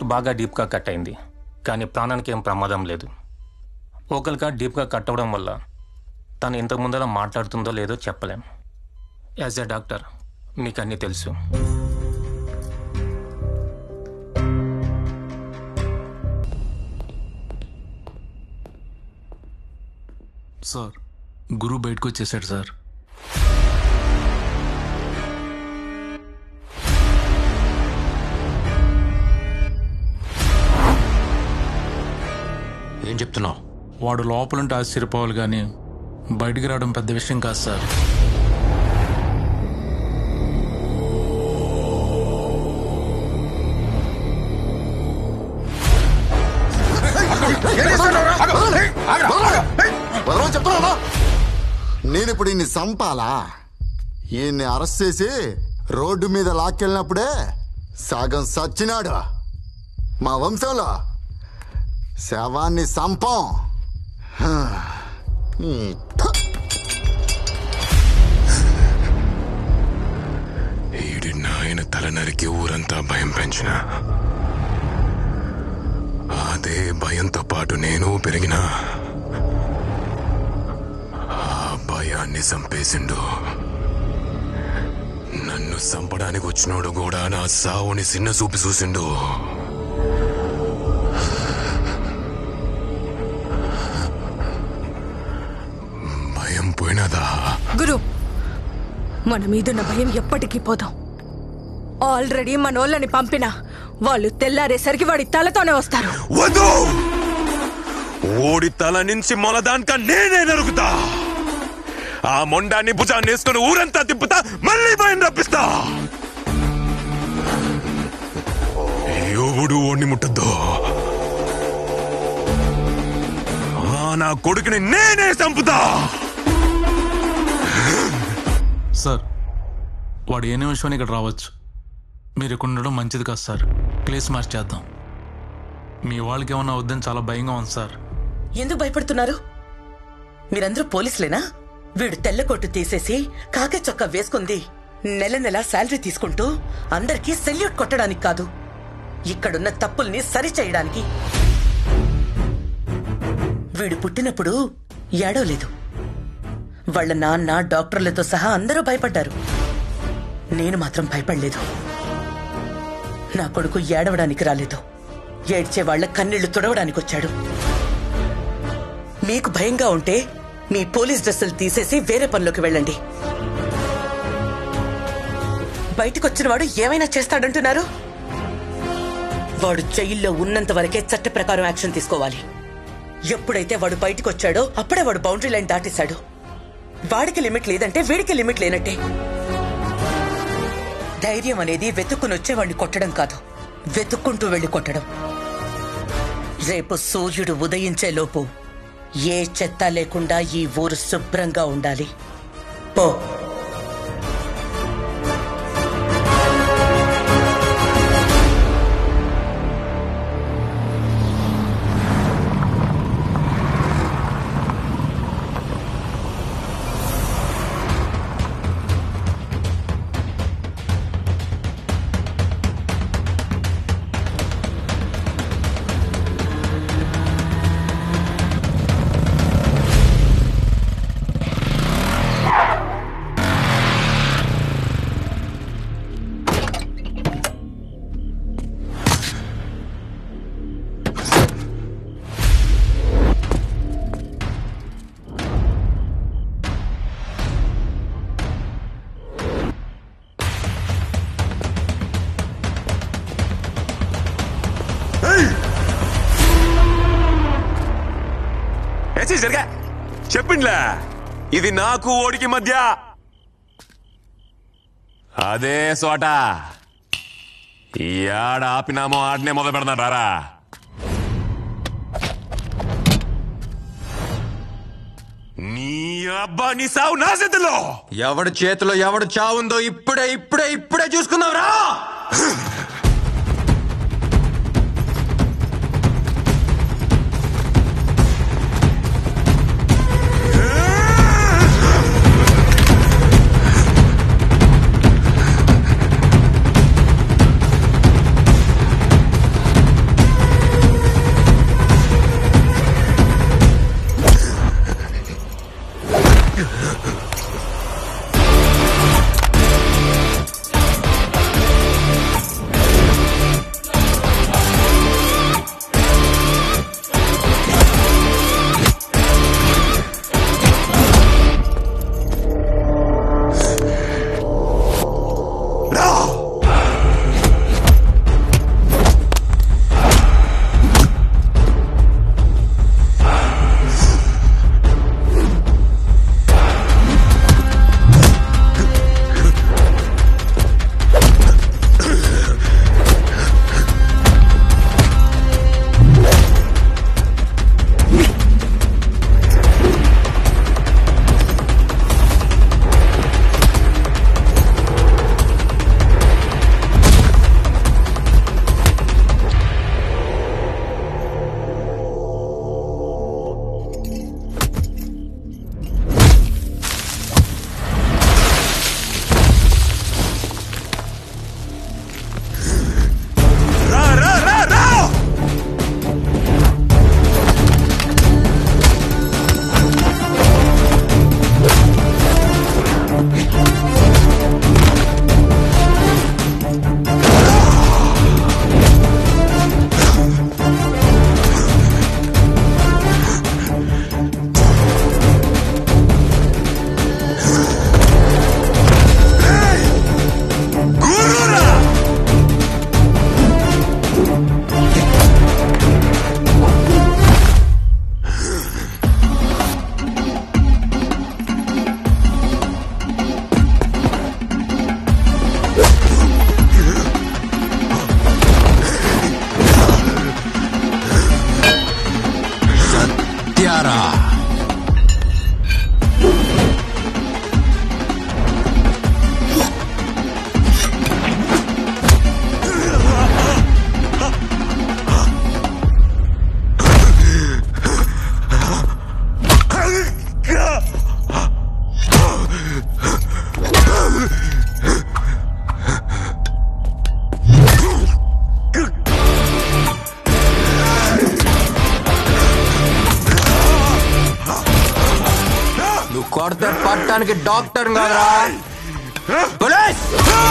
బాగా డీప్గా కట్ అయింది కానీ ప్రాణానికి ఏం ప్రమాదం లేదు ఓకల్గా డీప్గా కట్ అవ్వడం వల్ల తను ఇంతకు ముందర మాట్లాడుతుందో లేదో చెప్పలేం యాజ్ ఎ డాక్టర్ మీకు అన్నీ తెలుసు సార్ గురువు బయటకు వచ్చేసాడు సార్ ఏం చెప్తున్నావు వాడు లోపలుంటే ఆశ్చర్యపోవాలి కానీ బయటికి రావడం పెద్ద విషయం కాదు సార్ వదలమని చెప్తున్నానా నేను ఇప్పుడు ఈయన్ని చంపాలా ఈయన్ని అరెస్ట్ చేసి రోడ్డు మీద లాక్కెళ్ళినప్పుడే సగం సచ్చినాడు మా వంశంలో శవాన్ని సంపం హ. ఈ థ. ఈడి నాయన తల నరికి ఊరంతా భయం పెంచిన అదే భయంతో పాటు నేను పెరిగిన ఆ భయాన్ని చంపేసిండు నన్ను చంపడానికి వచ్చినోడు కూడా నా సావుని చిన్న చూపి చూసిండు భయం పోయినదా గురు మన మీదున్న భయం ఎప్పటికీ పోదాం ఆల్రెడీ మనోళ్ళని పంపిన వాళ్ళు తెల్లారేసరికి వాడి తలతోనే వస్తారు వద్దు ఓడి తల నుంచి మొలదానిక నేనే నరుకుతా ఆ మొండాన్ని భుజాన్ని వేసుకుని ఊరంతా తిప్పుతా మళ్ళీ భయం రప్పిస్తా ఎవడు ఓడిని ముట్టద్దు ఆ నా కొడుకుని నేనే చంపుతా సార్ వాడు ఏ నిమిషం ఇక్కడ రావచ్చు మీరు ఇక్కడ ఉండడం మంచిది కాదు సార్ ప్లేస్ మార్చేద్దాం మీ వాళ్ళకి ఏమన్నా వద్దని చాలా భయంగా ఉంది సార్ ఎందుకు భయపడుతున్నారు మీరందరూ పోలీసులేనా వీడు తెల్ల కొట్టు తీసేసి కాకి చొక్కా వేసుకుంది నెల నెల శాలరీ తీసుకుంటూ అందరికీ సెల్యూట్ కొట్టడానికి కాదు ఇక్కడున్న తప్పుల్ని సరిచేయడానికి వీడు పుట్టినప్పుడు ఏడవలేదు వాళ్ళ నాన్న డాక్టర్లతో సహా అందరూ భయపడ్డారు నేను మాత్రం భయపడలేదు నా కొడుకు ఏడవడానికి రాలేదు ఏడ్చే వాళ్ళ కన్నీళ్లు తుడవడానికి వచ్చాడు మీకు భయంగా ఉంటే మీ పోలీస్ డ్రెస్సులు తీసేసి వేరే పనిలోకి వెళ్ళండి బయటకొచ్చిన వాడు ఏమైనా చేస్తాడంటున్నారు వాడు జైల్లో ఉన్నంత వరకే చట్ట ప్రకారం యాక్షన్ తీసుకోవాలి ఎప్పుడైతే వాడు బయటకు వచ్చాడో అప్పుడే వాడు బౌండరీ లైన్ దాటేశాడు వాడికి లిమిట్ లేదంటే వీడికి లిమిట్ లేనట్టే ధైర్యం అనేది వెతుక్కుని వచ్చేవాడిని కొట్టడం కాదు వెతుక్కుంటూ వెళ్ళి కొట్టడం రేపు సూర్యుడు ఉదయించే లోపు ఏ చెత్త లేకుండా ఈ ఊరు శుభ్రంగా ఉండాలి పో ఏచి జరిగా చెప్పిండ్లే ఇది నాకు ఓడికి మధ్య అదే సోట ఈ ఆడ ఆపినామో ఆడనే మొదలు పెడతాను రారా నీ అబ్బా నీ సావు నా చేతిలో ఎవడి చేతిలో ఎవడు చావుందో ఇప్పుడే ఇప్పుడే ఇప్పుడే చూసుకుందాం రా ఆ రా రా రా రా గురురా సత్యారా నువ్వు కొడితే పట్టడానికి డాక్టర్ కాదురా పోలీస్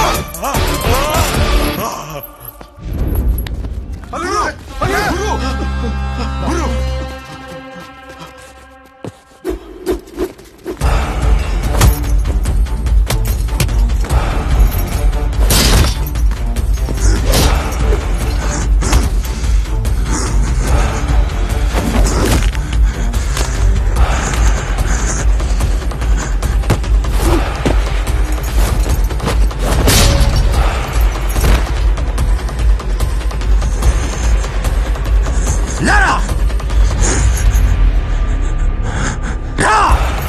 లేరా రా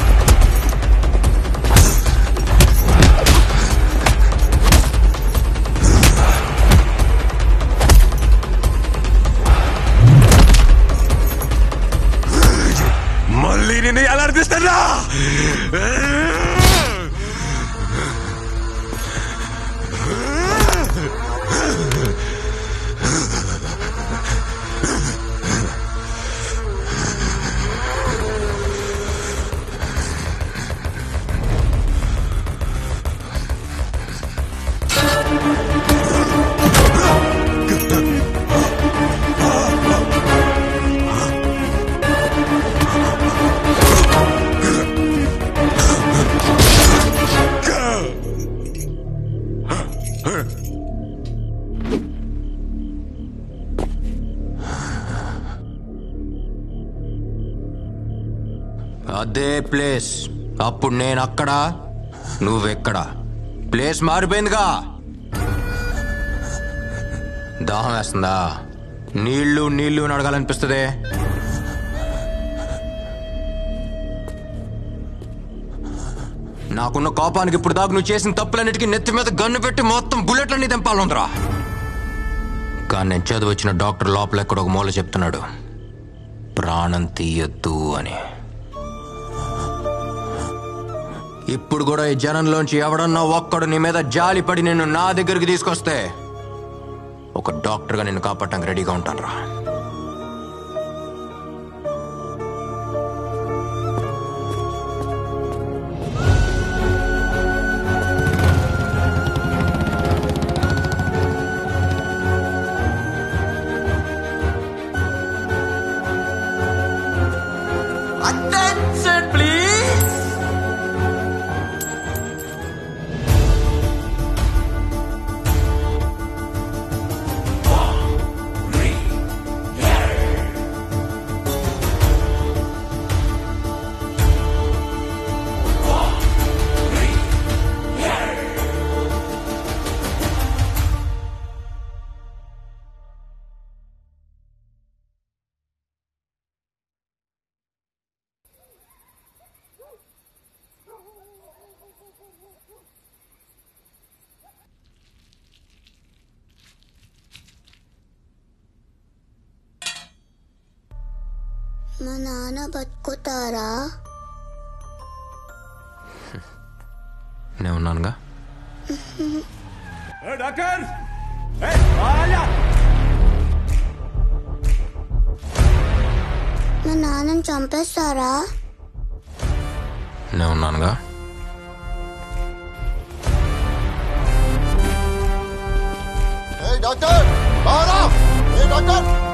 మళ్ళీ నిన్ను ఎలా అనిపిస్తారా అదే ప్లేస్ అప్పుడు నేను అక్కడ నువ్వెక్కడ ప్లేస్ మారిపోయిందిగా దాహం వేస్తుందా నీళ్లు నీళ్లు అని అడగాలనిపిస్తుంది నాకున్న కోపానికి ఇప్పుడు దాకా నువ్వు చేసిన తప్పులన్నిటికీ నెత్తి మీద గన్ను పెట్టి మొత్తం బుల్లెట్లన్నీ తెంపాలందరా కానీ నేను చదువు వచ్చిన డాక్టర్ లోపల ఎక్కడ ఒక మూల చెప్తున్నాడు ప్రాణం తీయొద్దు అని ఇప్పుడు కూడా ఈ జనంలోంచి ఎవడన్నా ఒక్కడు నీ మీద జాలి పడి నిన్ను నా దగ్గరికి తీసుకొస్తే ఒక డాక్టర్గా నిన్ను కాపాడటానికి రెడీగా ఉంటాను రా చేయండి ప్లీజ్ మా నాన్న బతుకుతారా నేను ఉన్నానుగా డాక్టర్ మా నాన్నని చంపేస్తారా నేను ఉన్నానుగా ఏ డాక్టర్ బావరా ఏ డాక్టర్